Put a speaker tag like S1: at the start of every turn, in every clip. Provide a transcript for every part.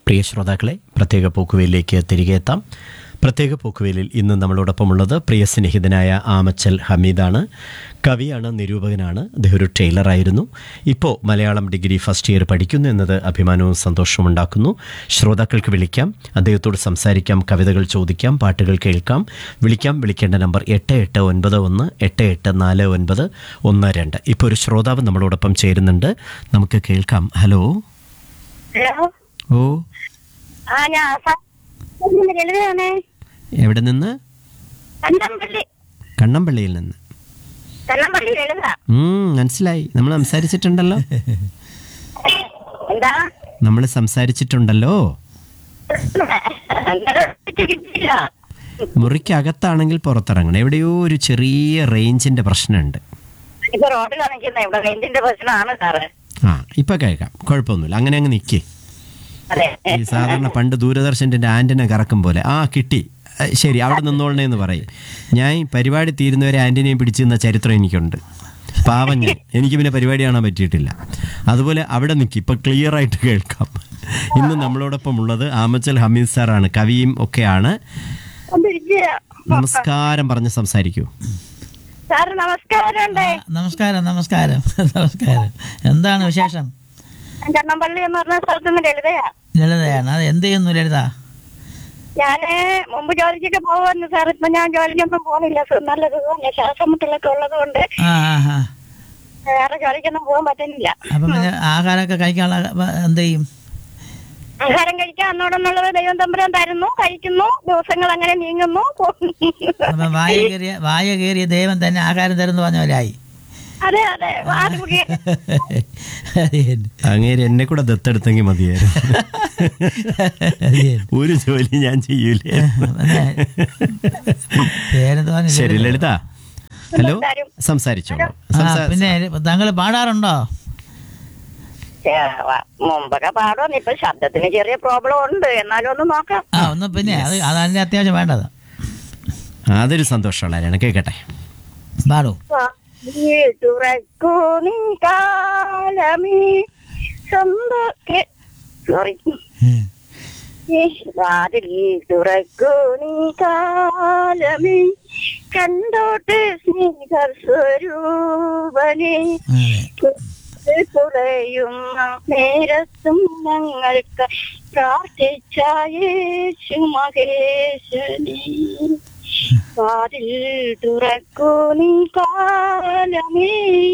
S1: പ്രിയ ശ്രോതാക്കളെ പ്രത്യേക പോക്കുവയിലേക്ക് തിരികെ എത്താം പ്രത്യേക പോക്കുവയിലിൽ ഇന്ന് നമ്മളോടൊപ്പമുള്ളത് പ്രിയ സ്നേഹിതനായ ആമച്ചൽ ഹമീദാണ് കവിയാണ് നിരൂപകനാണ് അദ്ദേഹം ഒരു ടൈലറായിരുന്നു ഇപ്പോൾ മലയാളം ഡിഗ്രി ഫസ്റ്റ് ഇയർ പഠിക്കുന്നു എന്നത് അഭിമാനവും സന്തോഷവും ഉണ്ടാക്കുന്നു ശ്രോതാക്കൾക്ക് വിളിക്കാം അദ്ദേഹത്തോട് സംസാരിക്കാം കവിതകൾ ചോദിക്കാം പാട്ടുകൾ കേൾക്കാം വിളിക്കാം വിളിക്കേണ്ട നമ്പർ എട്ട് എട്ട് ഒൻപത് ഒന്ന് എട്ട് എട്ട് നാല് ഒൻപത് ഒന്ന് രണ്ട് ഇപ്പോൾ ഒരു ശ്രോതാവ് നമ്മളോടൊപ്പം ചേരുന്നുണ്ട് നമുക്ക് കേൾക്കാം ഹലോ
S2: ഹലോ
S1: ഓ
S2: ആ ഞാൻ സ- ലളിതയാണേ
S1: എവിടെ നിന്ന്
S2: കണ്ണമ്പള്ളി
S1: കണ്ണമ്പള്ളിയിൽ നിന്ന്
S2: കണ്ണമ്പള്ളി ലളിത
S1: ഉം, മനസ്സിലായി നമ്മൾ സംസാരിച്ചിട്ടുണ്ടല്ലോ
S2: എന്താ
S1: നമ്മൾ സംസാരിച്ചിട്ടുണ്ടല്ലോ
S2: അന്നേരം കിട്ടിയില്ല
S1: മുറിക്കകത്താണെങ്കിൽ പുറത്തിറങ്ങണം എവിടെയോ ഒരു ചെറിയ റേഞ്ചിന്റെ പ്രശ്നമുണ്ട്
S2: ഇപ്പൊ റോഡിലാണ് നിൽക്കുന്നത് ഇവിടെ റേഞ്ചിന്റെ പ്രശ്നമാണ് സാറ്
S1: ആ ഇപ്പൊ കേൾക്കാം കുഴപ്പമൊന്നുമില്ല അങ്ങനെ അങ്ങ് നിൽക്കേ
S2: അതെ
S1: ഈ സാധാരണ പണ്ട് ദൂരദർശൻ്റെ ആന്റിന കറക്കും പോലെ ആ കിട്ടി ആ, ശരി അവിടെ നിന്നോളണേ എന്ന് പറയും ഞാൻ ഈ പരിപാടി തീരുന്നവരെ ആന്റിനയെ പിടിച്ചു നിന്ന ചരിത്രം എനിക്കുണ്ട് പാവം ഞാൻ എനിക്ക് പിന്നെ പരിപാടി കാണാൻ പറ്റിയിട്ടില്ല അതുപോലെ അവിടെ നിൽക്കി ഇപ്പൊ ക്ലിയർ ആയിട്ട് കേൾക്കാം ഇന്ന് നമ്മളോടൊപ്പം ഉള്ളത് ആമച്ചൽ ഹമീദ് സാറാണ് കവിയും ഒക്കെയാണ്
S2: ഒന്നിരിക്കുക
S1: നമസ്കാരം പറഞ്ഞ് സംസാരിക്കൂ
S2: സാറ് നമസ്കാരം ഉണ്ടേ
S3: നമസ്കാരം നമസ്കാരം നമസ്കാരം എന്താണ് വിശേഷം
S2: കണ്ണമ്പള്ളി എന്ന് പറഞ്ഞ സ്ഥലത്ത് നിന്ന് ലളിതയാ
S3: ലളിതയാണ് അത് എന്ത് ചെയ്യുന്നു ലളിത
S2: ഞാന് മുമ്പ് ജോലിക്കൊക്കെ പോകുന്നു സാർ ഇപ്പൊ ഞാൻ ജോലിക്കൊന്നും പോകുന്നില്ല സു- നല്ല സുഖമല്ല ശ്വാസം മുട്ടലൊക്കെ ഉള്ളത് കൊണ്ട്
S3: ആ ആ ആ
S2: വേറെ ജോലിക്കൊന്നും പോകാൻ പറ്റുന്നില്ല
S3: അപ്പം പിന്നെ ആഹാരമൊക്കെ കഴിക്കാനുള്ള വ- എന്ത് ചെയ്യും
S2: ആഹാരം കഴിക്കാൻ അന്നോടെന്നുള്ളത് ദൈവം തമ്പുരാൻ തരുന്നു കഴിക്കുന്നു ദിവസങ്ങൾ അങ്ങനെ നീങ്ങുന്നു
S3: അപ്പം വായ കയറിയ വായ കയറിയ ദൈവം തന്നെ ആഹാരം തരുന്നു പറഞ്ഞ പോലെ ആയി
S2: അതെ അതെ വാല് കുടിയ
S3: അത് തന്നെ.
S1: അങ്ങേര് എന്നെ കൂടെ ദത്തെടുത്തെങ്കിൽ മതിയായിരുന്നു
S3: അത് തന്നെ.
S1: ഒരു ജോലി ഞാൻ ചെയ്യൂലേ
S3: പിന്നെ പേരെന്ത് പറഞ്ഞു?
S1: ശരി ലളിത ഹലോ
S2: സംസാരം.
S1: സംസാരിച്ചോളൂ
S3: ആ
S1: സംസാ-
S3: പിന്നെ താങ്കൾ പാടാറുണ്ടോ
S2: ഛേ, വ- മുമ്പൊക്കെ പാടുന്നു ഇപ്പൊ ശബ്ദത്തിന് ചെറിയ പ്രോബ്ലം ഉണ്ട് എന്നാലും ഒന്ന് നോക്കാം
S3: ആ ഒന്ന് പിന്നെ അത് അതതിൻ്റെ അത്യാവശ്യം വേണ്ടത്
S1: അതൊരു സന്തോഷമുള്ള കാര്യമാണ് കേൾക്കട്ടെ
S3: പാടൂ
S2: തുറക്കൂ നീ കാലമീ സ്വന്തം സോറി വാതിൽ തുറക്കൂ നീ കാലമീ കണ്ടോട്ട് സ്നേഹ സ്വരൂപനെ
S3: അതെ
S2: കുറയുന്ന നേരത്തും ഞങ്ങൾക്ക് പ്രാർത്ഥിച്ച യേശു മഹേശനി വാതിൽ തുറക്കൂ നീ കാലമേ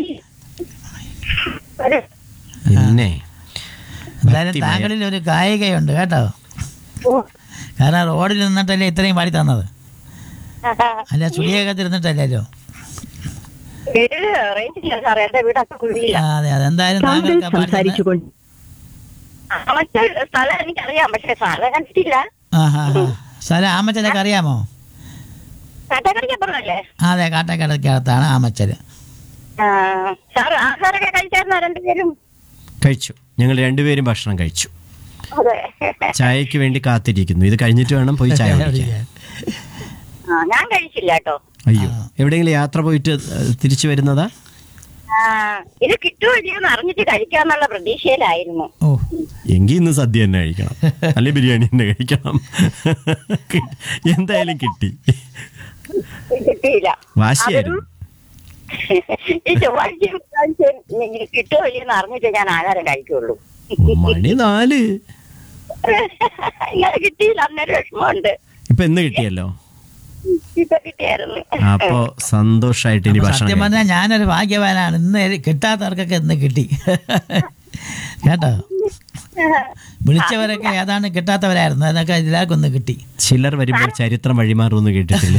S2: ഒരു
S1: പിന്നെ
S3: എന്തായാലും
S1: ഭക്തിമയം.
S3: താങ്കളിൽ ഒരു ഗായികയുണ്ട് കേട്ടോ കാരണം റോഡിൽ നിന്നിട്ടല്ലേ ഇത്രയും പാടി തന്നത് അല്ല ചുളിയൊക്കെ തിരുന്നിട്ടല്ലല്ലോ
S2: വീട് റേഞ്ചില്ല സാറേ എന്റെ വീടൊക്കെ കുഴിയില്ല
S3: ആ, അതെ അതെന്തായാലും താങ്കൾക്ക് പാടി തന്ന-
S2: മറ്റേ സ്ഥലം എനിക്കറിയാം പക്ഷെ സ്ഥലം കണ്ടിട്ടില്ല
S3: ആ ഹാ ഹാ സ്ഥലം ആമച്ചലൊക്കെ അറിയാമോ
S2: കാട്ടക്കറിക്കപ്പുറമല്ലേ
S3: ആ, അതെ കാട്ടക്കടക്കകത്താണ് ആമച്ചല്
S2: സാർ ആഹാരമൊക്കെ കഴിച്ചായിരുന്നോ രണ്ടുപേരും
S1: കഴിച്ചു ഞങ്ങൾ രണ്ടുപേരും ഭക്ഷണം കഴിച്ചു
S2: അതെ
S1: ചായക്ക് വേണ്ടി കാത്തിരിക്കുന്നു ഇത് കഴിഞ്ഞിട്ട് വേണം പോയി ചായ കുടിക്കാൻ
S2: ആ, ഞാൻ കഴിച്ചില്ല കേട്ടോ
S1: അയ്യോ എവിടെയെങ്കിലും യാത്ര പോയിട്ട് ഏഹ്, തിരിച്ചു വരുന്നതാ
S2: ആ, ഇത് കിട്ടുമോ ഇല്ലയോന്ന് അറിഞ്ഞിട്ട് കഴിക്കാന്നുള്ള പ്രതീക്ഷയിലായിരുന്നു
S3: ഓ
S1: എങ്കിൽ ഇന്ന് സദ്യ തന്നെ കഴിക്കണം അല്ലെ ബിരിയാണി തന്നെ കഴിക്കണം കിട്ടി. എന്തായാലും കിട്ടി
S2: കിട്ടിയില്ല
S1: വാശിയായിരുന്നു
S2: ഈ ചൊവ്വാഴ്ചയും ബുധനാഴ്ചയും ഇനി കിട്ടുമോ ഇല്ലയോന്ന് അറിഞ്ഞിട്ട് ഞാൻ ആഹാരം കഴിക്കുള്ളൂ
S1: മണി നാല്
S2: ഇങ്ങനെ കിട്ടിയില്ല അന്നൊരു വിഷമമുണ്ട്
S1: ഇപ്പൊ എന്ന് കിട്ടിയല്ലോ
S2: ഇപ്പൊ കിട്ടിയായിരുന്നു
S1: അപ്പോ സന്തോഷായിട്ട് ഇനി ഭക്ഷണം
S3: സത്യം
S1: കഴിക്കാം.
S3: പറഞ്ഞാൽ ഞാനൊരു ഭാഗ്യവാനാണ് ഇന്ന് കിട്ടാത്തവർക്കൊക്കെ ഇന്ന് കിട്ടി കേട്ടോ വിളിച്ചവരൊക്കെ ഏതാണ്ട് കിട്ടാത്തവരായിരുന്നു അതൊക്കെ എല്ലാവർക്കും ഒന്ന് കിട്ടി
S1: ചിലർ വരുമ്പോൾ ചരിത്രം വഴിമാറുമെന്ന് കേട്ടിട്ടില്ല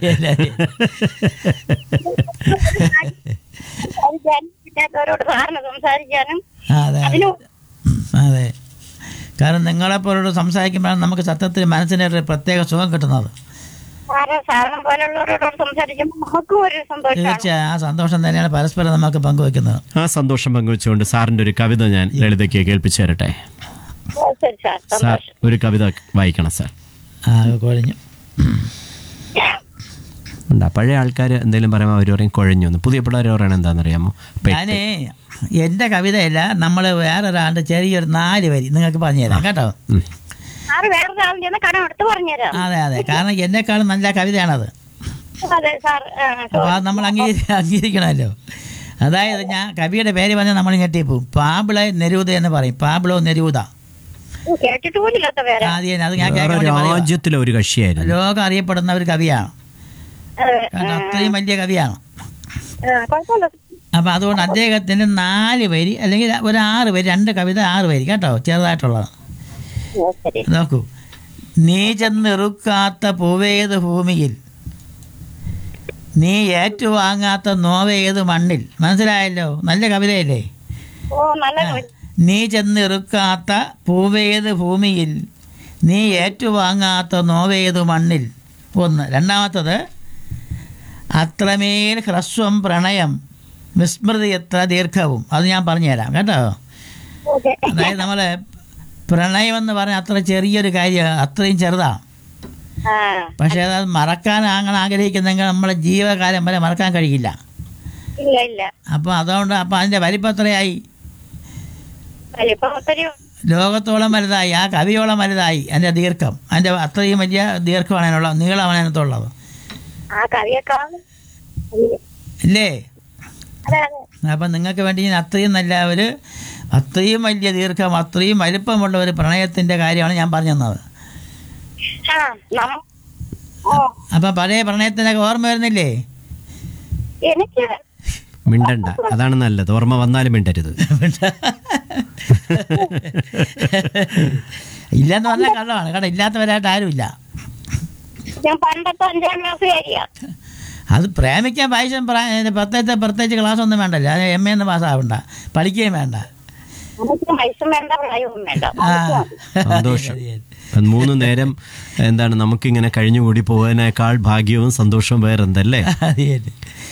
S2: സംസാരിക്കാനും കിട്ടാത്തവരോട് സാറിന് സംസാരിക്കാനും
S3: ആ, അതെ അതെ.
S2: അതിന്
S3: അതെ കാരണം നിങ്ങളെപ്പോലോട് സംസാരിക്കുമ്പോഴാണ് നമുക്ക് സത്യത്തിൽ മനസ്സിന് ഒരു പ്രത്യേക സുഖം കിട്ടുന്നത്
S2: സാറ് സാറിനെ പോലുള്ളവരോട് സംസാരിക്കുമ്പോൾ നമുക്കും ഒരു സന്തോഷമാണ്
S3: തീർച്ചയായും ആ സന്തോഷം തന്നെയാണ് പരസ്പരം നമുക്ക് പങ്കുവെക്കുന്നത്
S1: ആ സന്തോഷം പങ്കുവെച്ചുകൊണ്ട് സാറിന്റെ ഒരു കവിത ഞാൻ ലളിതയ്ക്ക് കേൾപ്പിച്ചു തരട്ടെ
S2: ഓ, ശരി സാർ
S1: സാർ
S2: സന്തോഷം
S1: ഒരു കവിത വായിക്കണം സാർ
S3: ആ കുഴഞ്ഞു
S1: ഉണ്ടാ പഴയ ആൾക്കാർ എന്തെങ്കിലും പറയുമ്പോൾ അവർ പറയും കുഴഞ്ഞു എന്ന് പുതിയ പിള്ളേർ പറയണത് എന്താണെന്നറിയാമോ പെട്ട്.
S3: ഞാനേ എൻ്റെ കവിതയല്ല നമ്മൾ വേറൊരാളുടെ ചെറിയൊരു നാല് വരി നിങ്ങൾക്ക് പറഞ്ഞുതരാം കേട്ടോ
S1: ഉം.
S2: സാറ് വേറൊരാളിന്റെ നിന്ന് കടം എടുത്ത് പറഞ്ഞുതരാം
S3: അതെ അതെ കാരണം എന്നെക്കാളും നല്ല കവിതയാണത്
S2: അതെ സാർ ആ,
S3: അപ്പോൾ അത് നമ്മൾ അംഗീകരി അംഗീകരിക്കണമല്ലോ അതായത് ഞാൻ കവിയുടെ പേര് പറഞ്ഞാൽ നമ്മൾ ഞെട്ടിപ്പോവും പാബിളെ നെരൂത എന്ന് പറയും പാബിളോ നെരൂത
S2: കേട്ടിട്ട് പോലില്ലാത്ത പേരാ
S3: ആദ്യം അത് ഞാൻ
S1: വേറെ
S3: കേൾക്കാൻ വേണ്ടി പറയുവാ.
S1: രാജ്യത്തിലെ ഒരു കക്ഷിയായിരുന്നു
S3: ലോകം അറിയപ്പെടുന്ന ഒരു കവിയാണ്
S2: അതെ
S3: കാരണം അത്രയും വലിയ കവിയാണ്
S2: ആ, കുഴപ്പമില്ല
S3: അപ്പം അതുകൊണ്ട് അദ്ദേഹത്തിന് നാല് വരി അല്ലെങ്കിൽ ഒരു ആറ് വരി രണ്ട് കവിത ആറ് വരി കേട്ടോ ചെറുതായിട്ടുള്ളത്
S2: ഓ, ശരി
S3: നോക്കൂ നീ ചെന്നിറുക്കാത്ത പൂവേത് ഭൂമിയിൽ നീ ഏറ്റുവാങ്ങാത്ത നോവേത് മണ്ണിൽ മനസ്സിലായല്ലോ നല്ല കവിതയല്ലേ
S2: ഓ നല്ല കവി-
S3: നീ ചെന്നിറുക്കാത്ത പൂവേത് ഭൂമിയിൽ നീ ഏറ്റുവാങ്ങാത്ത നോവേത് മണ്ണിൽ ഒന്ന് രണ്ടാമത്തത് അത്രമേൽ ഹ്രസ്വം പ്രണയം വിസ്മൃതി എത്ര ദീർഘവും അത് ഞാൻ പറഞ്ഞുതരാം കേട്ടോ
S2: ഓക്കെ
S3: അതായത് നമ്മൾ പ്രണയം എന്ന് പറഞ്ഞാൽ അത്ര ചെറിയൊരു കാര്യം അത്രയും ചെറുതാണ്
S2: ആ
S3: പക്ഷേ അത് മറക്കാൻ അങ്ങനെ ആഗ്രഹിക്കുന്നെങ്കിൽ നമ്മളെ ജീവകാലം വരെ മറക്കാൻ കഴിയില്ല
S2: ഇല്ല ഇല്ല
S3: അപ്പോൾ അതുകൊണ്ട് അപ്പോൾ അതിൻ്റെ വലിപ്പം എത്രയായി
S2: വലിപ്പം ഒത്തിരി
S3: ലോകത്തോളം വലുതായി ആ കവിയോളം വലുതായി അതിൻ്റെ ദീർഘം അതിൻ്റെ അത്രയും വലിയ ദീർഘമാണ് അതിനുള്ള നീളമാണ് അതിനകത്തുള്ളത്
S2: ആ കവിയേക്കാൾ
S3: ഇല്ലേ
S2: അതെ അതെ
S3: അപ്പം നിങ്ങൾക്ക് വേണ്ടി ഞാൻ അത്രയും നല്ല ഒരു അത്രയും വലിയ ദീർഘം അത്രയും വലിപ്പമുള്ള ഒരു പ്രണയത്തിൻ്റെ കാര്യമാണ് ഞാൻ പറഞ്ഞു തന്നത്
S2: ആ നം ഓ
S3: അപ്പം പഴയ പ്രണയത്തിനൊക്കെ ഓർമ്മ വരുന്നില്ലേ
S2: എനിക്ക്
S1: മിണ്ടണ്ട അതാണ് നല്ലത് ഓർമ്മ വന്നാലും മിണ്ടരുത്
S3: ഇല്ലെന്ന് പറഞ്ഞാൽ കള്ളമാണ് കേട്ടോ ഇല്ലാത്തവരായിട്ട് ആരുമില്ല
S2: ഞാൻ പണ്ടത്തെ അഞ്ചാം ക്ലാസ്സുകാരിയാ
S3: അത് പ്രേമിക്കാൻ പൈസ പ്രത്യേകിച്ച് പ്രത്യേകിച്ച് ക്ലാസ് ഒന്നും വേണ്ടല്ലോ അത് എം എ എന്ന് പാസ്സാവണ്ട പഠിക്കുകയും വേണ്ട
S2: എനിക്ക് വയസ്സും വേണ്ട പ്രായവും വേണ്ട
S3: ആ
S1: സന്തോഷം ഇപ്പം മൂന്ന് നേരം എന്താണ് നമുക്കിങ്ങനെ കഴിഞ്ഞുകൂടി പോകാനേക്കാൾ ഭാഗ്യവും സന്തോഷവും വേറെന്തല്ലേ
S3: അതെ